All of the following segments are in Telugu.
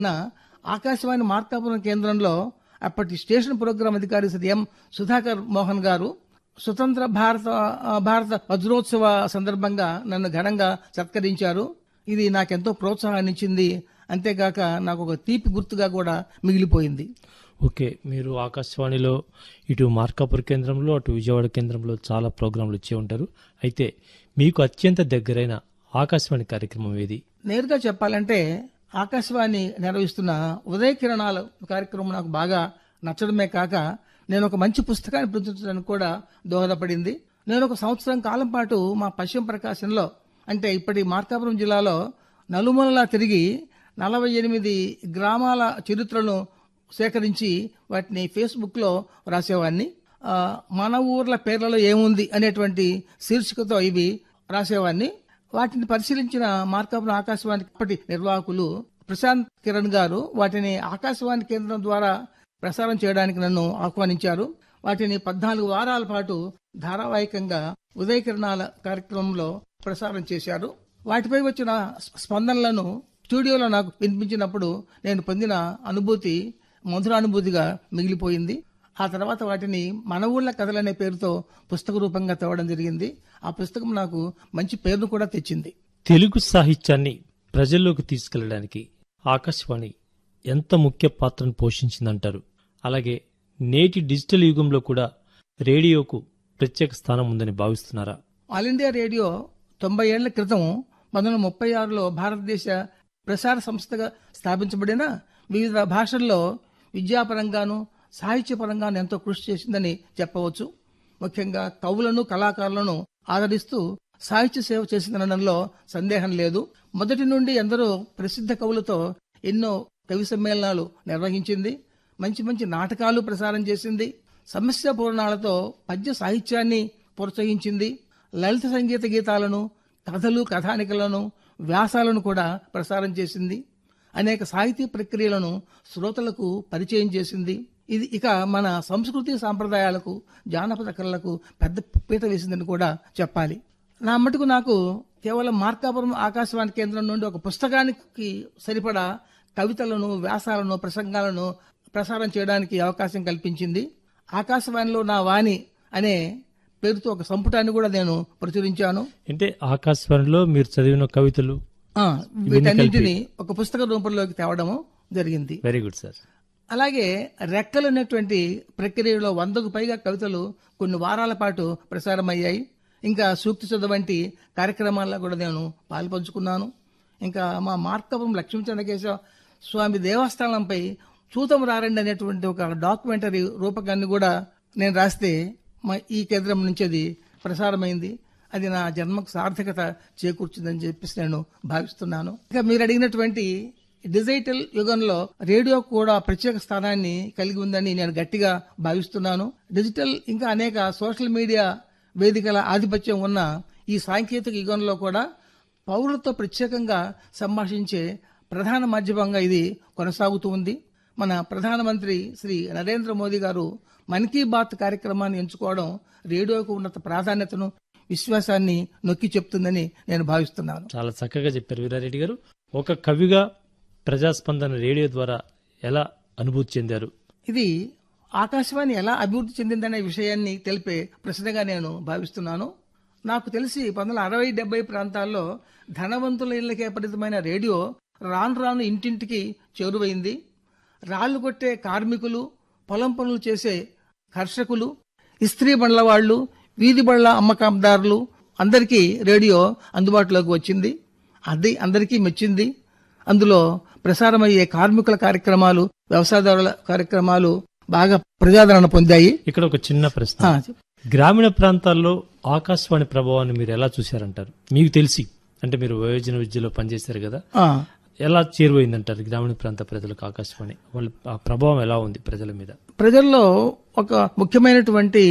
నా ఆకాశవాణి మార్కాపురం కేంద్రంలో అప్పటి స్టేషన్ ప్రోగ్రాం అధికారి శ్రీ ఎం సుధాకర్ మోహన్ గారు స్వతంత్ర భారత ఆ, భారత వజ్రోత్సవ సందర్భంగా నన్ను ఘనంగా సత్కరించారు ఇది నాకెంతో ప్రోత్సాహాన్ని ఇచ్చింది అంతేకాక నాకు ఒక తీపి గుర్తుగా కూడా మిగిలిపోయింది ఓకే మీరు ఆకాశవాణిలో ఇటు మార్కాపూర్ కేంద్రంలో అటు విజయవాడ కేంద్రంలో చాలా ప్రోగ్రాంలు ఇచ్చే ఉంటారు అయితే మీకు అత్యంత దగ్గరైన ఆకాశవాణి కార్యక్రమం ఏది నేరుగా చెప్పాలంటే ఆకాశవాణి నిర్వహిస్తున్న ఉదయ కిరణాల కార్యక్రమం నాకు బాగా నచ్చడమే కాక నేను ఒక మంచి పుస్తకాన్ని ప్రచురించడానికి కూడా దోహదపడింది నేను ఒక సంవత్సరం కాలం పాటు మా పశ్చిమ ప్రకాశంలో అంటే ఇప్పటి మార్కాపురం జిల్లాలో నలుమూలలా తిరిగి నలభై ఎనిమిది గ్రామాల చరిత్రను సేకరించి వాటిని ఫేస్బుక్లో రాసేవాడిని ఆ, మన ఊర్ల పేర్లలో ఏముంది అనేటువంటి శీర్షికతో ఇవి రాసేవాడిని వాటిని పరిశీలించిన మార్కాపురం ఆకాశవాణి అప్పటి నిర్వాహకులు ప్రశాంత్ కిరణ్ గారు వాటిని ఆకాశవాణి కేంద్రం ద్వారా ప్రసారం చేయడానికి నన్ను ఆహ్వానించారు వాటిని పద్నాలుగు వారాల పాటు ధారావాహికంగా ఉదయ కిరణాల కార్యక్రమంలో ప్రసారం చేశారు వాటిపై వచ్చిన స్పందనలను స్టూడియోలో నాకు వినిపించినప్పుడు నేను పొందిన అనుభూతి మధురానుభూతిగా మిగిలిపోయింది ఆ తర్వాత వాటిని మన ఊళ్ళ కథలనే పేరుతో పుస్తక రూపంగా తేవడం జరిగింది ఆ పుస్తకం నాకు మంచి పేరును కూడా తెచ్చింది తెలుగు సాహిత్యాన్ని ప్రజల్లోకి తీసుకెళ్లడానికి ఆకాశవాణి ఎంత ముఖ్య పాత్రను పోషించిందంటారు అలాగే నేటి డిజిటల్ యుగంలో కూడా రేడియోకు ప్రత్యేక స్థానం ఉందని భావిస్తున్నారా ఆల్ ఇండియా రేడియో తొంభై ఏళ్ల క్రితం పంతొమ్మిది వందల ముప్పై ఆరులో భారతదేశ ప్రసార సంస్థగా స్థాపించబడిన వివిధ భాషల్లో విద్యాపరంగాను సాహిత్యపరంగాను ఎంతో కృషి చేసిందని చెప్పవచ్చు ముఖ్యంగా కవులను కళాకారులను ఆదరిస్తూ సాహిత్య సేవ చేసిందనడంలో సందేహం లేదు మొదటి నుండి ఎందరో ప్రసిద్ధ కవులతో ఎన్నో కవి సమ్మేళనాలు నిర్వహించింది మంచి మంచి నాటకాలు ప్రసారం చేసింది సమస్య పూర్ణాలతో పద్య సాహిత్యాన్ని ప్రోత్సహించింది లలిత సంగీత గీతాలను కథలు కథానికలను వ్యాసాలను కూడా ప్రసారం చేసింది అనేక సాహితీ ప్రక్రియలను శ్రోతలకు పరిచయం చేసింది ఇది ఇక మన సంస్కృతి సాంప్రదాయాలకు జానపద కళలకు పెద్ద పీట వేసిందని కూడా చెప్పాలి నా మటుకు నాకు కేవలం మార్కాపురం ఆకాశవాణి కేంద్రం నుండి ఒక పుస్తకానికి సరిపడా కవితలను వ్యాసాలను ప్రసంగాలను ప్రసారం చేయడానికి అవకాశం కల్పించింది ఆకాశవాణిలో నా వాణి అనే పేరుతో ఒక సంపుటాన్ని కూడా నేను ప్రచురించాను అంటే ఆకాశవాణిలో మీరు చదివిన కవితలు ఆ, వీటన్నింటినీ ఒక పుస్తక రూపంలోకి తేవడము జరిగింది వెరీ గుడ్ సార్ అలాగే రెక్కలు అనేటువంటి ప్రక్రియలో వందకు పైగా కవితలు కొన్ని వారాల పాటు ప్రసారమయ్యాయి ఇంకా సూక్తి చదువు వంటి కార్యక్రమాల్లో కూడా నేను పాల్పంచుకున్నాను ఇంకా మా మార్కపురం లక్ష్మీచంద్రకేశవ స్వామి దేవస్థానంపై చూతం రారండి అనేటువంటి ఒక డాక్యుమెంటరీ రూపకాన్ని కూడా నేను రాస్తే మా ఈ కేంద్రం నుంచి అది ప్రసారమైంది అది నా జన్మకు సార్థకత చేకూర్చిందని చెప్పేసి నేను భావిస్తున్నాను ఇక మీరు అడిగినటువంటి డిజిటల్ యుగంలో రేడియో కూడా ప్రత్యేక స్థానాన్ని కలిగి ఉందని నేను గట్టిగా భావిస్తున్నాను డిజిటల్ ఇంకా అనేక సోషల్ మీడియా వేదికల ఆధిపత్యం ఉన్న ఈ సాంకేతిక యుగంలో కూడా పౌరులతో ప్రత్యేకంగా సంభాషించే ప్రధాన మాధ్యమంగా ఇది కొనసాగుతూ ఉంది మన ప్రధానమంత్రి శ్రీ నరేంద్ర మోదీ గారు మన్ కీ బాత్ కార్యక్రమాన్ని ఎంచుకోవడం రేడియోకు ఉన్నత ప్రాధాన్యతను విశ్వాసాన్ని నొక్కి చెప్తుందని నేను భావిస్తున్నాను చాలా చక్కగా చెప్పారు వీరారెడ్డి గారు ఒక కవిగా ప్రజాస్పందన రేడియో ద్వారా ఎలా అనుభూతి చెందారు ఇది ఆకాశవాణి ఎలా అభివృద్ధి చెందిందనే విషయాన్ని తెలిపే ప్రశ్నగా నేను భావిస్తున్నాను నాకు తెలిసి పంతొమ్మిది వందల అరవై డెబ్బై ప్రాంతాల్లో ధనవంతుల ఇళ్లకే పరిమితమైన రేడియో రాను రాను ఇంటింటికి చేరువైంది రాళ్లు కొట్టే కార్మికులు పొలం పనులు చేసే కర్షకులు ఇస్త్రీ బండ్ల వాళ్ళు వీధి బండ్ల అమ్మకందారులు అందరికీ రేడియో అందుబాటులోకి వచ్చింది అది అందరికీ మెచ్చింది అందులో ప్రసారమయ్యే కార్మికుల కార్యక్రమాలు వ్యవసాయదారుల కార్యక్రమాలు బాగా ప్రజాదరణ పొందాయి ఇక్కడ ఒక చిన్న ప్రశ్న ఆ, గ్రామీణ ప్రాంతాల్లో ఆకాశవాణి ప్రభావాన్ని మీరు ఎలా చూశారంటారు మీకు తెలిసి అంటే మీరు వయోజన విద్యలో పనిచేశారు కదా ఆ, ఎలా చేరువైందంటారు గ్రామీణ ప్రాంత ప్రజలకు ఆకాశవాణి వాళ్ళ ఆ ప్రభావం ఎలా ఉంది ప్రజల మీద ప్రజల్లో ఒక ముఖ్యమైనటువంటి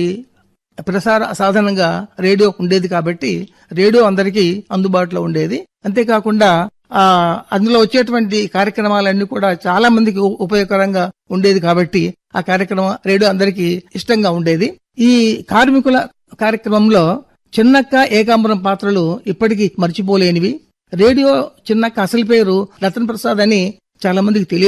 ప్రసార సాధనంగా రేడియో ఉండేది కాబట్టి రేడియో అందరికీ అందుబాటులో ఉండేది అంతేకాకుండా ఆ అందులో వచ్చేటువంటి కార్యక్రమాలన్నీ కూడా చాలా మందికి ఉ- ఉపయోగకరంగా ఉండేది కాబట్టి ఆ కార్యక్రమం రేడియో అందరికీ ఇష్టంగా ఉండేది ఈ కార్మికుల కార్యక్రమంలో చిన్నక్క ఏకాంబరం పాత్రలు ఇప్పటికీ మర్చిపోలేనివి రేడియో చిన్నక్క అసలు పేరు రతన్ ప్రసాద్ అని చాలా మందికి తెలియదు